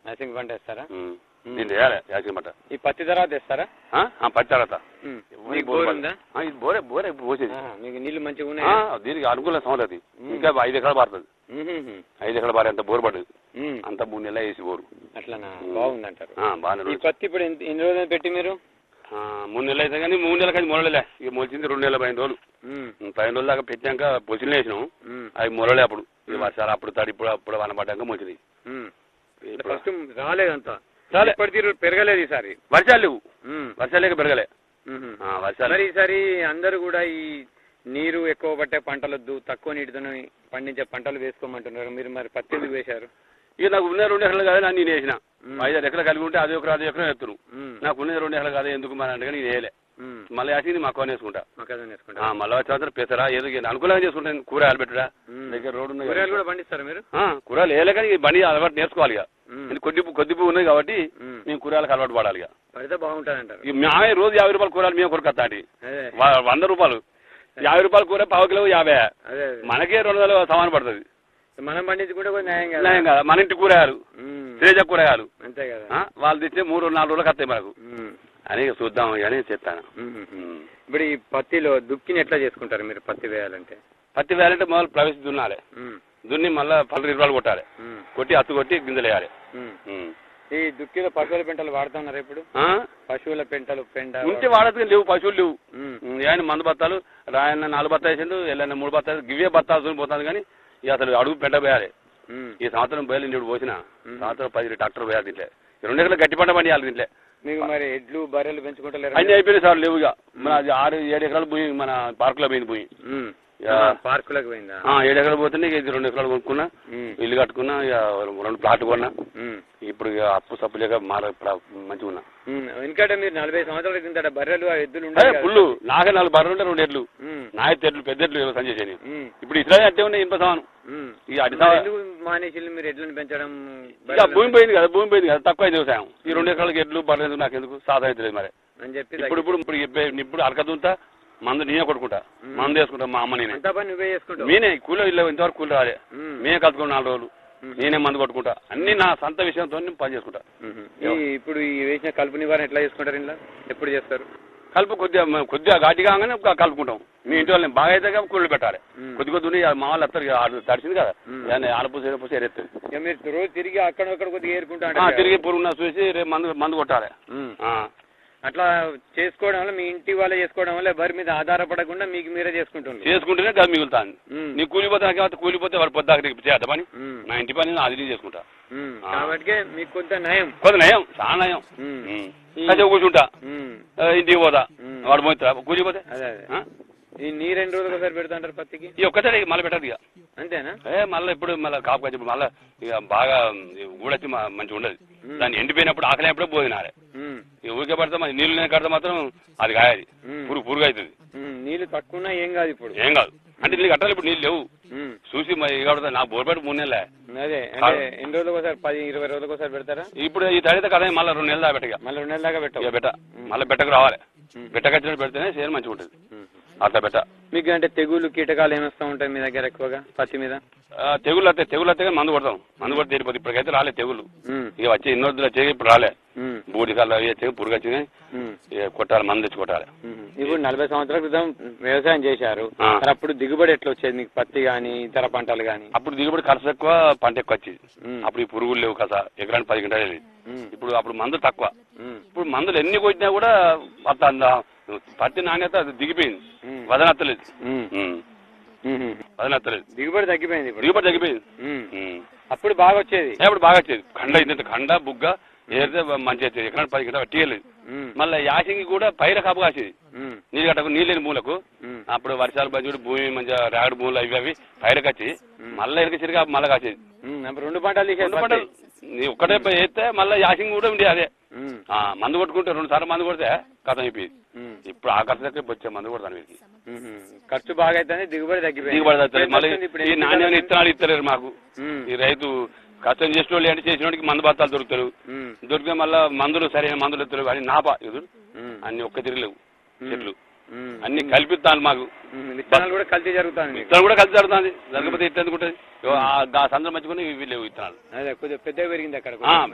Nursing పంట వేస్తారా ఉమ్. దీన్ని వేయాలి యాక్సిడెంట్ పట్ట ఈ పత్తి తర్వాత వేస్తారా ఆ? ఆ, పత్తి తర్వాత ఉమ్. మీకు బోర్ ఉందా ఆ, ఇది బోరే బోరే ఇప్పుడు పోసేది ఆహా, మీకు నీళ్లు మంచిగా ఆ, ఉన్నాయి దీనికి అనుకూల సంవత్సరం అది ఇంకా ఐదు ఎకరాలు పారుతుంది ఐదు ఎకరాలు పారే అంత బోరు పడుతుంది అంత మూడు నెలలు వేసి బోరు అట్లానా ఉమ్. బాగుందంటారు ఆ, బాగానే ఈ రోజు. పత్తి ఇప్పుడు ఎన్ని- ఎన్ని రోజులు పెట్టి మీరు ఆ, మూడు నెలలు అయితే కానీ మూడు నెలల కానీ మొలలే ఇక మొలిచింది రెండు నెలల పదిహేను రోజులు ఉమ్. ఉమ్, పదిహేను రోజుల దాకా పెట్టాక పొసిలు వేసినాం ఉమ్. అవి మొలలే అప్పుడు ఇక వర్షాలు అప్పుడు తడి ఇప్పుడు అప్పుడు వన పడ్డాక మొలిచింది ఉమ్. ఇప్పుడు ఫస్ట్ రాలేదంతా రాలే. ఇప్పటి తీరు పెరగలేదు ఈసారి వర్షాలు లేవు ఉమ్. వర్షాలు లేక పెరగలే ఉహు. ఆ, వర్షాలు మరి ఈసారి అందరూ కూడా ఈ నీరు ఎక్కువ పట్టే పంటలొద్దు తక్కువ నీటితో పండించే పంటలు వేసుకోమంటున్నారు మీరు మరి పత్తి ఎందుకు వేశారు ఇక నాకు ఉన్న రెండు ఎకరాలు కాదు నేను వేసిన ఉమ్. ఐదు ఆరు ఎకరాలు కలిగి ఉంటే అది ఒకరు అది ఎకరం ఎత్తును ఉమ్. నాకు ఉన్నది రెండు ఎకరాలు కాదు ఎందుకు మరి అంటే నేను వేయలే ఉమ్. మళ్ళీ వేసింది మా కోన వేసుకుంటా మొక్కజొన్న ఆ, వేసుకుంటారు మళ్ళీ వచ్చే సంవత్సరం పెసరా ఏదో ఇక అనుకూలంగా చేసుకుంటాను కూరగాయలు పెట్టుడా ఉమ్. దగ్గర రోడ్డు ఉన్నాయి కూరగాయలు కదా. కూడా పండిస్తారా మీరు ఆ, కూరగాయలు వేయలే కానీ ఈ బండి అలవాటు నేర్చుకోవాలి ఇక ఉమ్. ఇది కొద్ది కొద్ది పువ్వు ఉన్నాయి కాబట్టి ఉమ్. మేము కూరగాయలకు అలవాటు పడాలి ఇక పడితే బాగుంటుంది అంటారు ఇక మేమే రోజు యాభై రూపాయలు కూరగాయలు మేము కొరకత్తా అండి అదే వంద రూపాయలు యాభై రూపాయలు కూర పావు కిలో యాభై అదే మనకే రెండు వందలు సమానం పడుతుంది మనం పండించుకుంటే కొంచెం న్యాయం కదా న్యాయం కదా మన ఇంటి కూరగాయలు ఉమ్. తేజ కూరగాయలు అంతే కదా ఆ, వాళ్ళు తెచ్చే మూడు నాలుగు రోజులకు వస్తాయి మనకు ఉమ్. అని ఇక చూద్దాం అని చెప్తాను ఉమ్. ఉమ్. ఇప్పుడు ఈ పత్తిలో దుక్కిని ఎట్లా చేసుకుంటారు మీరు పత్తి వేయాలంటే పత్తి వేయాలంటే మొదలు ప్రవేశ దున్నాలి ఉమ్. దున్ని మళ్ళీ పళ్ళు రూపాయలు కొట్టాలి ఉమ్. కొట్టి అత్తు కొట్టి గింజలు వేయాలి ఉమ్. ఉమ్. ఈ దుక్కిలో పశువుల పెంటలు వాడుతున్నారు ఇప్పుడు ఆ? పశువుల పెంటలు పెంట ఉంటే వాడదు లేవు పశువులు లేవు ఉమ్. ఉమ్, ఆయన మందు బత్తాలు రాయన్న నాలుగు బత్తాలు వేసిండు ఎల్లన్న మూడు బత్తాలు గివే బత్తాలు పోతాను కానీ ఇక అసలు అడుగు పెంట పోయాలి ఉమ్. ఈ సంవత్సరం బయలు నీడు పోసిన ఉమ్. సంవత్సరం పది ట్రాక్టర్ పోయాలి దీంట్లో ఈ రెండు ఎకరాలు గట్టి పంట పండియాలి దీంట్లో మీకు మరి ఎడ్లు బర్రెలు పెంచుకుంటలేరు అన్ని అయిపోయినాయి సార్ లేవుగా మన అది ఆరు ఏడు ఎకరాలు పోయి మన పార్కులో పోయింది పోయి ఉమ్. యా. ఆ, పార్కులకు పోయిందా ఆ, ఏడు ఎకరాలు పోతుంది ఇక ఇది రెండు ఎకరాలు కొనుక్కున్నా ఉమ్. ఇల్లు కట్టుకున్నా ఇక రెండు ప్లాట్లు కొన్నా ఉమ్. ఇప్పుడు ఇక అప్పు సప్పు లేక మాల ఇప్పుడు మంచిగా ఉన్నా ఉమ్. ఎందుకంటే మీరు నలభై సంవత్సరాల కిందట బర్రెలు ఆ ఎద్దులు అదే ఉండేవి కదా. పుల్లు నాకే నాలుగు బర్రెలు ఉంటే రెండు ఎడ్లు ఉమ్. నా ఎడ్లు పెద్ద ఎడ్లు వ్యవసాయం చేసేది ఉమ్. ఇప్పుడు ఇట్లా అంటే ఉన్నాయి ఇనుప సామాను ఉమ్. ఇక అడి మరి ఎందుకు మానేసి మీరు ఎడ్లను పెంచడం ఇక బర్రెలను భూమి పోయింది కదా భూమి పోయింది కదా తక్కువ అయింది వ్యవసాయం ఈ రెండు ఎకరాలకి ఎడ్లు బర్రెలు ఎందుకు నాకు ఎందుకు సాధన అవుతుంది మరి అని చెప్పి ఇప్పుడు ఇప్పుడు ఇప్పుడు ఇప్పుడు ఇప్పుడు అరకదుంతా మందు నేనే కొట్టుకుంటా ఉమ్. మందు వేసుకుంటా మా అమ్మ నేనే అంతా పని నువ్వే చేసుకుంటావు నేనే కూలో ఇల్లు ఇంతవరకు కూలి రాలే ఉమ్. మేమే కలుసుకుని నాలుగు రోజులు ఉమ్. నేనే మందు కొట్టుకుంటా అన్ని నా సొంత విషయంతో నేను పని చేసుకుంటా ఉమ్. ఈ ఇప్పుడు ఈ వేసిన కలుపు నివారణ ఎట్లా చేసుకుంటారు ఇంట్లో ఎప్పుడు చేస్తారు కలుపు కొద్దిగా మ- కొద్దిగా ఘాటి కాగానే క- కలుపుకుంటాం మీ ఇంటి వాళ్ళని బాగా అయితే కూలి పెట్టాలి ఉమ్. కొద్ది కొద్ది ఉండి మా వాళ్ళు వస్తారు ఇక ఆడు తడిసింది కదా ఉమ్. దాన్ని ఆలపూసి ఏరపూసి ఏరేస్తుంది ఇక మీరు రోజు తిరిగి అక్కడ అక్కడ కొద్దిగా ఏరుకుంటా ఆ, అంటారు కదా. తిరిగి పురుగున చూసి రేపు మందు మందు కొట్టాలి ఉమ్. ఆ. అట్లా చేసుకోవడం వల్ల మీ ఇంటి వాళ్ళే చేసుకోవడం వల్ల ఎవరి మీద ఆధారపడకుండా మీకు మీరే చేసుకుంటుంది చేసుకుంటేనే గది మిగులుతాను ఉమ్. నీ కూలిపోతే నాకేమైతే కూలిపోతే వాడు పొద్దాక చేద్దాం పని ఉమ్. నా ఇంటి పని అది నేను చేసుకుంటా ఉమ్. ఆ. కాబట్టి మీకు కొంత నయం కొంత నయం చాలా నయం ఉమ్. ఉమ్. ఈ- కాసేపు కూర్చుంటా ఉమ్. ఆ, ఇంటికి పోతా ఉమ్. వాడు పోతా కూలిపోతే అదే అదే ఆ? ఈ నీరు ఎన్ని రోజులు ఒకసారి పెడతా అంటారు పత్తికి ఈ ఒక్కసారి ఇక మళ్ళీ పెట్టదు ఇక అంతేనా ఏ మళ్ళీ ఇప్పుడు మళ్ళీ కాపు కాచి మళ్ళీ ఇక బాగా ఊడొచ్చి మా- మంచిగా ఉండదు ఉమ్. దాన్ని ఎండిపోయినప్పుడు ఆకలి అయినప్పుడు పోయినారే ఉమ్. ఇక ఊరికే పడితే మరి నీళ్ళు నేను కడితే మాత్రం అది కాయది ఉమ్. పురుగు పురుగు అవుతుంది ఉమ్. నీళ్లు తక్కువ ఉన్నా ఏం కాదు ఇప్పుడు ఏం కాదు అంటే నీళ్ళు కట్టాలి ఇప్పుడు నీళ్ళు లేవు ఉమ్. చూసి మరి ఇక పడితే నా బోర్పెట్టి మూడు నెలలే అదే అంటే ఎన్ని రోజులకు ఒకసారి పది ఇరవై రోజులకు ఒకసారి పెడతారా ఇప్పుడు ఈ తడితే కదా మళ్ళీ రెండు నెలలు దాకా పెట్టగా మళ్ళీ రెండు నెలల దాకా ఇక పెట్టవు పెట్ట మళ్ళీ పెట్టకు రావాలి ఉమ్. పెట్టకచ్చినట్టు పెడితేనే సేల్ మంచిగా ఉంటుంది ఉమ్. అట్లా పెట్ట మీకు అంటే తెగులు కీటకాలు ఏమొస్తా ఉంటాయి మీ దగ్గర ఎక్కువగా పత్తి మీద ఆ, తెగుళ్ళు వస్తే తెగులు వస్తే కానీ మందు కొడతాం మందు కొడితే వెళ్ళిపోతుంది ఇప్పటికైతే రాలే తెగులు ఉమ్. ఇక వచ్చి ఎన్నో రోజులు వచ్చి ఇప్పుడు రాలే ఉమ్. బూడి కల్లా అవి వచ్చి పురుగు వచ్చింది ఉమ్. ఇక కొట్టాలి మందు తెచ్చి కొట్టాలి ఉమ్. ఇప్పుడు నలభై సంవత్సరాల క్రితం వ్యవసాయం చేశారు ఆ. మరి అప్పుడు దిగుబడి ఎట్లా వచ్చేది మీకు పత్తి గాని ఇతర పంటలు గాని అప్పుడు దిగుబడి ఖర్చు ఎక్కువ పంట ఎక్కువ వచ్చేది ఉమ్. అప్పుడు ఈ పురుగులు లేవు కదా ఎకరానికి పది గంటలు వెళ్ళేది ఉమ్. ఇప్పుడు అప్పుడు మందు తక్కువ ఉమ్. ఇప్పుడు మందులు ఎన్ని కొట్టినా కూడా అంత అంత పత్తి నాణ్యత అది దిగిపోయింది ఉమ్. వదనత్తలేదు ఉమ్. ఉమ్. ఉమ్. వదనత్తలేదు దిగుబడి తగ్గిపోయింది ఇప్పుడు దిగుబడి తగ్గిపోయింది ఉమ్. ఉమ్. అప్పుడు బాగా వచ్చేది ఇప్పుడు బాగా వచ్చేది ఖండ ఇంత ఖండ బుగ్గ ఏరితే మంచిగా వచ్చేది ఎకరానికి పది గంటలు తీయలేదు ఉమ్. మళ్ళీ యాసింగి కూడా పైర కాపు కాసేది ఉమ్. నీళ్ళు కట్టకు నీళ్ళు లేని మూలకు ఉమ్. అప్పుడు వర్షాలు బజ్జుడు భూమి మంచిగా రాగడి భూములు అవి అవి పైరకు వచ్చి మళ్ళీ ఎనక చిరిగా మళ్ళీ కాసేది ఉమ్. అప్పుడు రెండు పంటలు తీసేది రెండు పంటలు నీ ఒక్కటే పోయి వేస్తే మళ్ళీ యాసింగ్ కూడా ఉండే అదే ఉమ్. ఆ, మందు కొట్టుకుంటే రెండు సార్లు మందు కొడితే కథం అయిపోయింది ఉమ్. ఇప్పుడు ఆ ఖర్చు దగ్గర వచ్చే మందు కొడతాను వీరికి ఉమ్. ఖర్చు బాగా అయితే దిగుబడి తగ్గిపోయింది దిగుబడి తగ్గుతుంది. మళ్ళీ వస్తుంది ఇప్పుడు ఈ ఎన్ని నాణ్యమైన విధాలుగా? ఇత్తనాలు ఇస్తలేరు మాకు ఉమ్. ఈ రైతు కష్టం చేసిన వాళ్ళు అంటే చేసిన వాడికి మందు బత్తాలు దొరుకుతారు ఉమ్. దొరికితే మళ్ళీ మందులు సరైన మందులు ఇస్తారు అని నాప ఎదురు ఉమ్. అన్ని ఒక్క తిరగలేవు చెట్లు ఉమ్. అన్ని కల్పిస్తాను మాకు ఉమ్. విత్తనాలు కూడా కల్తీ జరుగుతుంది మీకు విత్తనాలు కూడా కలిసి జరుగుతుంది జరగకపోతే ఇట్లా ఎందుకుంటుంది ఆ సందర్భం మంచుకుని ఇవి లేవు విత్తనాలు అదే కొద్దిగా పెద్దగా పెరిగింది అక్కడ ఆ,